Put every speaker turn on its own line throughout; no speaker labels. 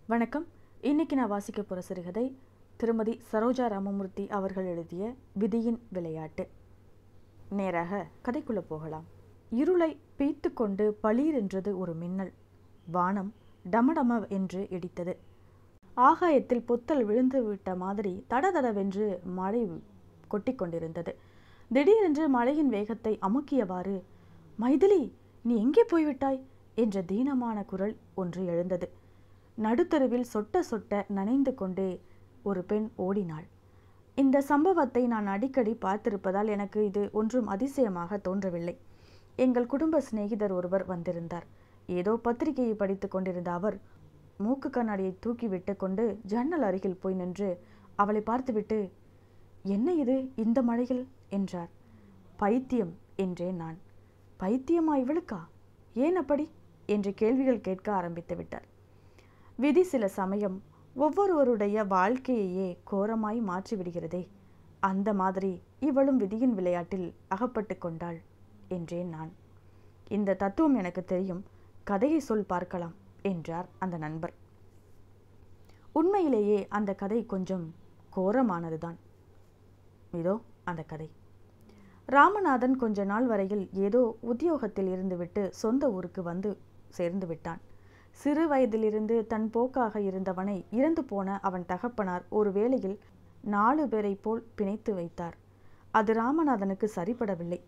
வணக்கம் இன்னைக்கு நான் வாசிக்க போகிற சிறுகதை திருமதி சரோஜா ராமமூர்த்தி அவர்கள் எழுதிய விதியின் விளையாட்டு நேராக கதைக்குள்ள போகலாம் இருளை பீய்த்து கொண்டு பளீரென்றது ஒரு மின்னல் வானம் டமடம என்று இடித்தது ஆகாயத்தில் பொத்தல் விழுந்து விட்ட மாதிரி தடதடவென்று மழை கொட்டிக் கொண்டிருந்தது திடீரென்று மழையின் வேகத்தை அமுக்கியவாறு மைதிலி நீ எங்கே போய்விட்டாய் என்ற தீனமான குரல் ஒன்று எழுந்தது நடுத்தருவில் சொட்ட சொட்ட நனைந்து கொண்டே ஒரு பெண் ஓடினாள் இந்த சம்பவத்தை நான் அடிக்கடி பார்த்திருப்பதால் எனக்கு இது ஒன்றும் அதிசயமாக தோன்றவில்லை எங்கள் குடும்ப சிநேகிதர் ஒருவர் வந்திருந்தார் ஏதோ பத்திரிகையை படித்து கொண்டிருந்த அவர் மூக்கு கண்ணாடியை தூக்கி விட்டு கொண்டு ஜன்னல் அருகில் போய் நின்று அவளை பார்த்துவிட்டு என்ன இது இந்த மழையில் என்றார் பைத்தியம் என்றேன் நான் பைத்தியமா இவளுக்கா ஏன் அப்படி என்று கேள்விகள் கேட்க ஆரம்பித்து விட்டார் விதி சில சமயம் ஒவ்வொருவருடைய வாழ்க்கையையே கோரமாய் மாற்றி விடுகிறதே அந்த மாதிரி இவளும் விதியின் விளையாட்டில் அகப்பட்டு கொண்டாள் என்றேன் நான் இந்த தத்துவம் எனக்கு தெரியும் கதையை சொல் பார்க்கலாம் என்றார் அந்த நண்பர் உண்மையிலேயே அந்த கதை கொஞ்சம் கோரமானதுதான் இதோ அந்த கதை ராமநாதன் கொஞ்ச நாள் வரையில் ஏதோ உத்தியோகத்தில் இருந்துவிட்டு சொந்த ஊருக்கு வந்து சேர்ந்து விட்டான் சிறு வயதிலிருந்து தன் போக்காக இருந்தவனை இறந்து போன அவன் தகப்பனார் ஒரு வேளையில் நாலு பேரை போல் பிணைத்து வைத்தார் அது ராமநாதனுக்கு சரிபடவில்லை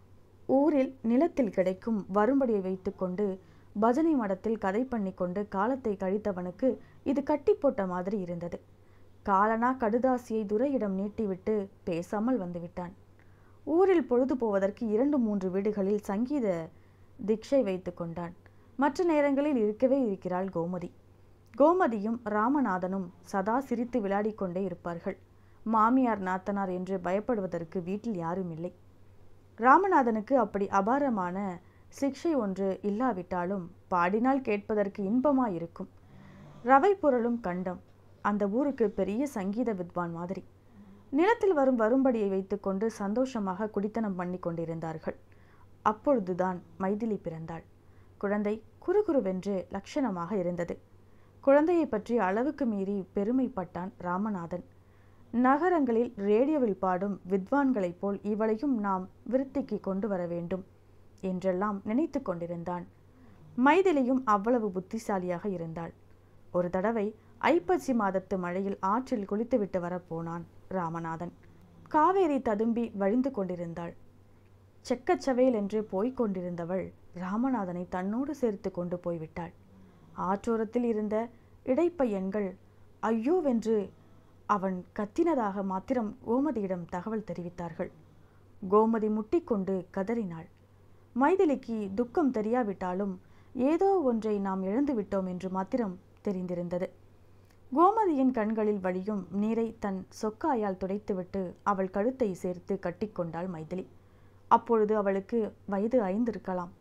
ஊரில் நிலத்தில் கிடைக்கும் வரும்படியை வைத்துக்கொண்டு பஜனை மடத்தில் கதை பண்ணி கொண்டு காலத்தை கழித்தவனுக்கு இது கட்டி போட்ட மாதிரி இருந்தது காலனா கடுதாசியை துரையிடம் நீட்டிவிட்டு பேசாமல் வந்துவிட்டான் ஊரில் பொழுது போவதற்கு இரண்டு மூன்று வீடுகளில் சங்கீத திக்ஷை வைத்து கொண்டான் மற்ற நேரங்களில் இருக்கவே இருக்கிறாள் கோமதி கோமதியும் ராமநாதனும் சதா சிரித்து விளையாடிக் கொண்டே இருப்பார்கள் மாமியார் நாத்தனார் என்று பயப்படுவதற்கு வீட்டில் யாரும் இல்லை ராமநாதனுக்கு அப்படி அபாரமான சிக்ஷை ஒன்று இல்லாவிட்டாலும் பாடினால் கேட்பதற்கு இன்பமாயிருக்கும் ரவை பொருளும் கண்டம் அந்த ஊருக்கு பெரிய சங்கீத வித்வான் மாதிரி நிலத்தில் வரும் வரும்படியை வைத்துக்கொண்டு சந்தோஷமாக குடித்தனம் பண்ணி கொண்டிருந்தார்கள் அப்பொழுதுதான் மைதிலி பிறந்தாள் குழந்தை குறுகுருவென்று லட்சணமாக இருந்தது குழந்தையை பற்றி அளவுக்கு மீறி பெருமைப்பட்டான் ராமநாதன் நகரங்களில் ரேடியோவில் பாடும் வித்வான்களைப் போல் இவளையும் நாம் விருத்திக்கு கொண்டு வர வேண்டும் என்றெல்லாம் நினைத்து கொண்டிருந்தான் மைதிலியும் அவ்வளவு புத்திசாலியாக இருந்தாள் ஒரு தடவை ஐப்பசி மாதத்து மழையில் ஆற்றில் குளித்துவிட்டு வரப்போனான் ராமநாதன் காவேரி ததும்பி வழிந்து கொண்டிருந்தாள் செக்கச்சவேல் என்று போய்க் கொண்டிருந்தவள் ராமநாதனை தன்னோடு சேர்த்து கொண்டு போய்விட்டாள் ஆற்றோரத்தில் இருந்த இடைப்பையன்கள் ஐயோவென்று அவன் கத்தினதாக மாத்திரம் கோமதியிடம் தகவல் தெரிவித்தார்கள் கோமதி முட்டிக்கொண்டு கதறினாள் மைதிலிக்கு துக்கம் தெரியாவிட்டாலும் ஏதோ ஒன்றை நாம் இழந்து விட்டோம் என்று மாத்திரம் தெரிந்திருந்தது கோமதியின் கண்களில் வழியும் நீரை தன் சொக்காயால் துடைத்துவிட்டு அவள் கழுத்தை சேர்த்து கட்டிக்கொண்டாள் மைதிலி அப்பொழுது அவளுக்கு வயது ஐந்து இருக்கலாம்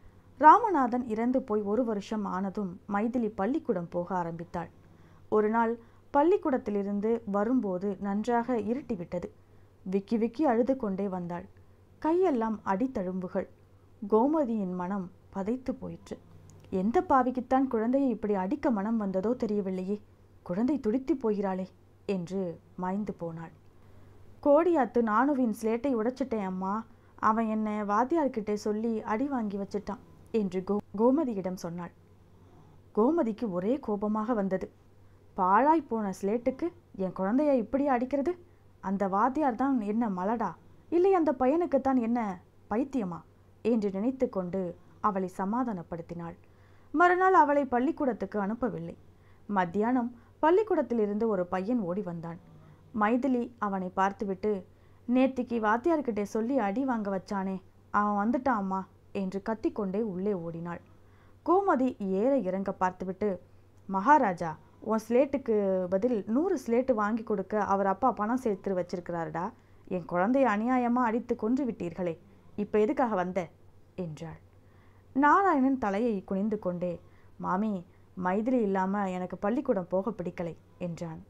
ராமநாதன் இறந்து போய் ஒரு வருஷம் ஆனதும் மைதிலி பள்ளிக்கூடம் போக ஆரம்பித்தாள் ஒரு நாள் பள்ளிக்கூடத்திலிருந்து வரும்போது நன்றாக இருட்டிவிட்டது விக்கி விக்கி அழுது கொண்டே வந்தாள் கையெல்லாம் அடித்தழும்புகள் கோமதியின் மனம் பதைத்து போயிற்று எந்த பாவிக்குத்தான் குழந்தையை இப்படி அடிக்க மனம் வந்ததோ தெரியவில்லையே குழந்தை துடித்து போகிறாளே என்று மாய்ந்து போனாள் கோடியாத்து நானுவின் ஸ்லேட்டை உடைச்சிட்டேன் அம்மா அவன் என்னை வாத்தியார்கிட்டே சொல்லி அடி வாங்கி வச்சிட்டான் என்று கோ கோமதியிடம் சொன்னாள் கோமதிக்கு ஒரே கோபமாக வந்தது பாழாய் போன ஸ்லேட்டுக்கு என் குழந்தைய இப்படி அடிக்கிறது அந்த வாத்தியார் தான் என்ன மலடா இல்லை அந்த பையனுக்குத்தான் என்ன பைத்தியமா என்று நினைத்து கொண்டு அவளை சமாதானப்படுத்தினாள் மறுநாள் அவளை பள்ளிக்கூடத்துக்கு அனுப்பவில்லை மத்தியானம் பள்ளிக்கூடத்திலிருந்து ஒரு பையன் ஓடி வந்தான் மைதிலி அவனை பார்த்துவிட்டு நேத்திக்கு வாத்தியார்கிட்டே சொல்லி அடி வாங்க வச்சானே அவன் வந்துட்டான் அம்மா என்று கத்திக்கொண்டே உள்ளே ஓடினாள் கோமதி ஏற இறங்க பார்த்துவிட்டு மகாராஜா உன் ஸ்லேட்டுக்கு பதில் நூறு ஸ்லேட்டு வாங்கி கொடுக்க அவர் அப்பா பணம் சேர்த்து வச்சிருக்கிறாருடா என் குழந்தைய அநியாயமாக அடித்து கொன்று விட்டீர்களே இப்போ எதுக்காக வந்த என்றாள் நாராயணன் தலையை குனிந்து கொண்டே மாமி மைதிலி இல்லாமல் எனக்கு பள்ளிக்கூடம் போக பிடிக்கலை என்றான்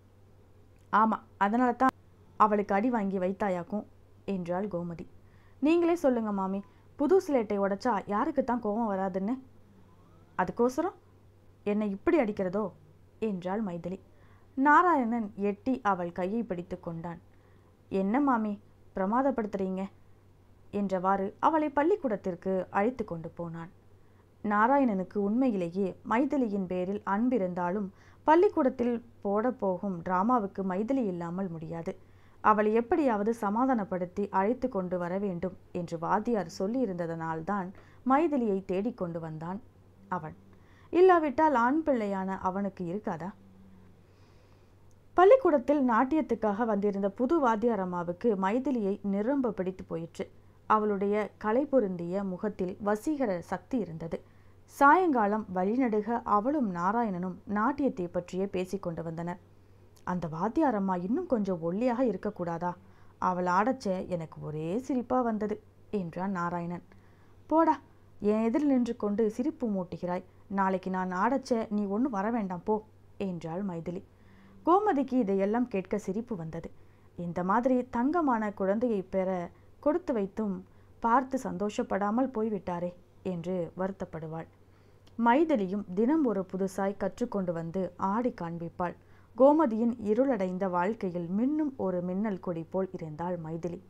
ஆமாம் அதனால தான் அவளுக்கு அடி வாங்கி வைத்தாயாக்கும் என்றாள் கோமதி நீங்களே சொல்லுங்க மாமி புது ஸ்லேட்டை உடைச்சா யாருக்கு தான் கோபம் வராதுன்னு அதுக்கோசரம் என்னை இப்படி அடிக்கிறதோ என்றாள் மைதிலி நாராயணன் எட்டி அவள் கையை பிடித்து கொண்டான் என்ன மாமி பிரமாதப்படுத்துறீங்க என்றவாறு அவளை பள்ளிக்கூடத்திற்கு அழைத்து கொண்டு போனான் நாராயணனுக்கு உண்மையிலேயே மைதிலியின் பேரில் அன்பிருந்தாலும் பள்ளிக்கூடத்தில் போட போகும் டிராமாவுக்கு மைதிலி இல்லாமல் முடியாது அவளை எப்படியாவது சமாதானப்படுத்தி அழைத்து கொண்டு வர வேண்டும் என்று வாத்தியார் சொல்லியிருந்ததனால்தான் மைதிலியை தேடிக்கொண்டு வந்தான் அவன் இல்லாவிட்டால் ஆண் பிள்ளையான அவனுக்கு இருக்காதா பள்ளிக்கூடத்தில் நாட்டியத்துக்காக வந்திருந்த புது வாத்தியார் அம்மாவுக்கு மைதிலியை நிரம்ப பிடித்து போயிற்று அவளுடைய கலை பொருந்திய முகத்தில் வசீகர சக்தி இருந்தது சாயங்காலம் வழிநடுக அவளும் நாராயணனும் நாட்டியத்தை பற்றியே பேசிக்கொண்டு வந்தனர் அந்த வாத்தியார் அம்மா இன்னும் கொஞ்சம் ஒல்லியாக இருக்கக்கூடாதா அவள் ஆடச்ச எனக்கு ஒரே சிரிப்பா வந்தது என்றான் நாராயணன் போடா என் எதிரில் நின்று கொண்டு சிரிப்பு மூட்டுகிறாய் நாளைக்கு நான் ஆடச்ச நீ ஒன்றும் வர வேண்டாம் போ என்றாள் மைதிலி கோமதிக்கு இதையெல்லாம் கேட்க சிரிப்பு வந்தது இந்த மாதிரி தங்கமான குழந்தையை பெற கொடுத்து வைத்தும் பார்த்து சந்தோஷப்படாமல் போய்விட்டாரே என்று வருத்தப்படுவாள் மைதிலியும் தினம் ஒரு புதுசாய் கற்றுக்கொண்டு வந்து ஆடி காண்பிப்பாள் கோமதியின் இருளடைந்த வாழ்க்கையில் மின்னும் ஒரு மின்னல் கொடி போல் இருந்தாள் மைதிலி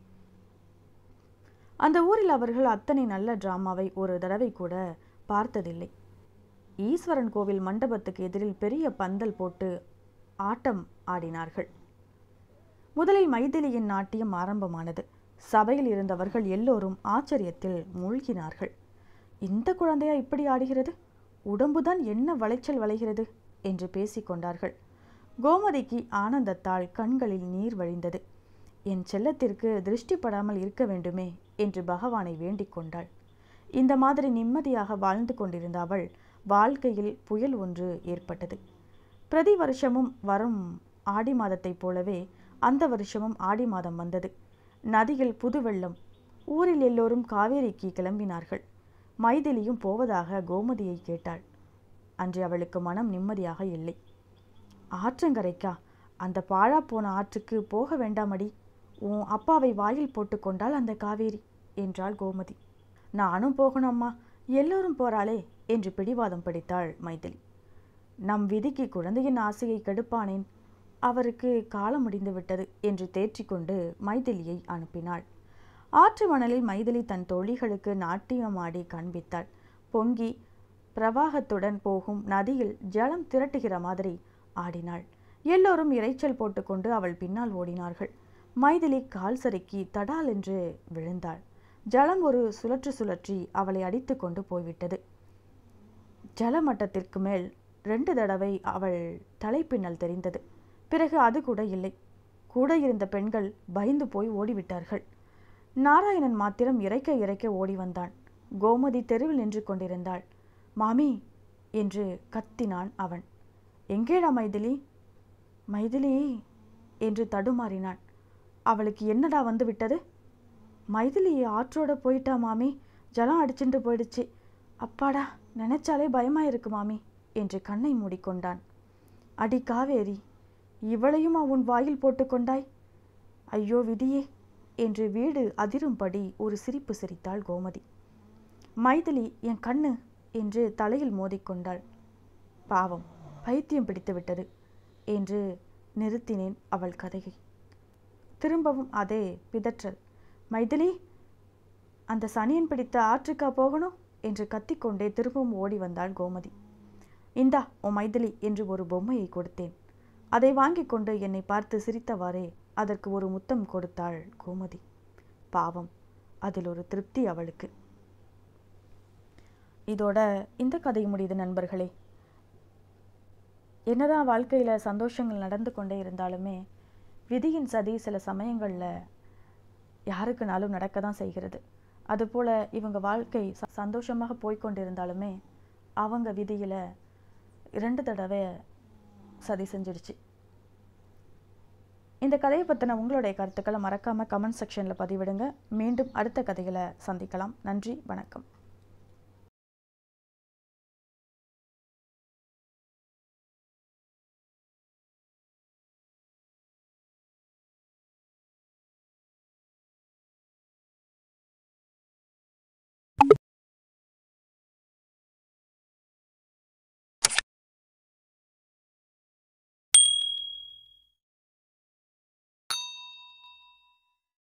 அந்த ஊரில் அவர்கள் அத்தனை நல்ல டிராமாவை ஒரு தடவை கூட பார்த்ததில்லை ஈஸ்வரன் கோவில் மண்டபத்துக்கு எதிரில் பெரிய பந்தல் போட்டு ஆட்டம் ஆடினார்கள் முதலில் மைதிலியின் நாட்டியம் ஆரம்பமானது சபையில் இருந்தவர்கள் எல்லோரும் ஆச்சரியத்தில் மூழ்கினார்கள் இந்த குழந்தையா இப்படி ஆடுகிறது உடம்புதான் என்ன வளைச்சல் வளைகிறது என்று பேசிக்கொண்டார்கள் கோமதிக்கு ஆனந்தத்தால் கண்களில் நீர் வழிந்தது என் செல்லத்திற்கு திருஷ்டிப்படாமல் இருக்க வேண்டுமே என்று பகவானை வேண்டிக் கொண்டாள் இந்த மாதிரி நிம்மதியாக வாழ்ந்து கொண்டிருந்த அவள் வாழ்க்கையில் புயல் ஒன்று ஏற்பட்டது பிரதி வருஷமும் வரும் ஆடி மாதத்தைப் போலவே அந்த வருஷமும் ஆடி மாதம் வந்தது நதியில் புது வெள்ளம் ஊரில் எல்லோரும் காவேரிக்கு கிளம்பினார்கள் மைதிலியும் போவதாக கோமதியை கேட்டாள் அன்று அவளுக்கு மனம் நிம்மதியாக இல்லை ஆற்றங்கரைக்கா அந்த பாழா போன ஆற்றுக்கு போக வேண்டாமடி உன் அப்பாவை வாயில் போட்டுக்கொண்டால் அந்த காவேரி என்றாள் கோமதி நானும் போகணும் அம்மா எல்லோரும் போறாளே என்று பிடிவாதம் பிடித்தாள் மைதிலி நம் விதிக்கு குழந்தையின் ஆசையை கெடுப்பானேன் அவருக்கு காலம் முடிந்து விட்டது என்று தேற்றிக்கொண்டு மைதிலியை அனுப்பினாள் ஆற்று மணலில் மைதிலி தன் தோழிகளுக்கு நாட்டியமாடி காண்பித்தாள் பொங்கி பிரவாகத்துடன் போகும் நதியில் ஜலம் திரட்டுகிற மாதிரி ஆடினாள் எல்லோரும் இரைச்சல் போட்டுக்கொண்டு அவள் பின்னால் ஓடினார்கள் மைதிலி கால் சறுக்கி தடால் என்று விழுந்தாள் ஜலம் ஒரு சுழற்று சுழற்றி அவளை அடித்து கொண்டு போய்விட்டது ஜலமட்டத்திற்கு மேல் ரெண்டு தடவை அவள் தலைப்பின்னல் தெரிந்தது பிறகு அது கூட இல்லை கூட இருந்த பெண்கள் பயந்து போய் ஓடிவிட்டார்கள் நாராயணன் மாத்திரம் இறைக்க இறைக்க ஓடி வந்தான் கோமதி தெருவில் நின்று கொண்டிருந்தாள் மாமி என்று கத்தினான் அவன் எங்கேடா மைதிலி மைதிலி என்று தடுமாறினான் அவளுக்கு என்னடா வந்து விட்டது மைதிலி ஆற்றோட போயிட்டா மாமி ஜலம் அடிச்சுட்டு போயிடுச்சு அப்பாடா நினைச்சாலே பயமா இருக்கு மாமி என்று கண்ணை மூடிக்கொண்டான் அடி காவேரி இவளையும் உன் வாயில் போட்டுக்கொண்டாய் ஐயோ விதியே என்று வீடு அதிரும்படி ஒரு சிரிப்பு சிரித்தாள் கோமதி மைதிலி என் கண்ணு என்று தலையில் மோதிக்கொண்டாள் பாவம் பைத்தியம் பிடித்து விட்டது என்று நிறுத்தினேன் அவள் கதையை திரும்பவும் அதே பிதற்றல் மைதிலி அந்த சனியன் பிடித்த ஆற்றுக்கா போகணும் என்று கத்திக்கொண்டே திரும்பவும் ஓடி வந்தாள் கோமதி இந்தா ஓ மைதிலி என்று ஒரு பொம்மையை கொடுத்தேன் அதை வாங்கி கொண்டு என்னை பார்த்து சிரித்தவாறே அதற்கு ஒரு முத்தம் கொடுத்தாள் கோமதி பாவம் அதில் ஒரு திருப்தி அவளுக்கு இதோட இந்த கதை முடியுது நண்பர்களே என்னதான் வாழ்க்கையில் சந்தோஷங்கள் நடந்து கொண்டே இருந்தாலுமே விதியின் சதி சில சமயங்களில் யாருக்குனாலும் நடக்க தான் செய்கிறது அதுபோல் இவங்க வாழ்க்கை ச- சந்தோஷமாக போய்க்கொண்டிருந்தாலுமே அவங்க விதியில் இரண்டு தடவை சதி செஞ்சிடுச்சு இந்த கதையை பற்றின உங்களுடைய கருத்துக்களை மறக்காமல் கமெண்ட் செக்ஷனில் பதிவிடுங்க மீண்டும் அடுத்த கதைகளை சந்திக்கலாம் நன்றி வணக்கம்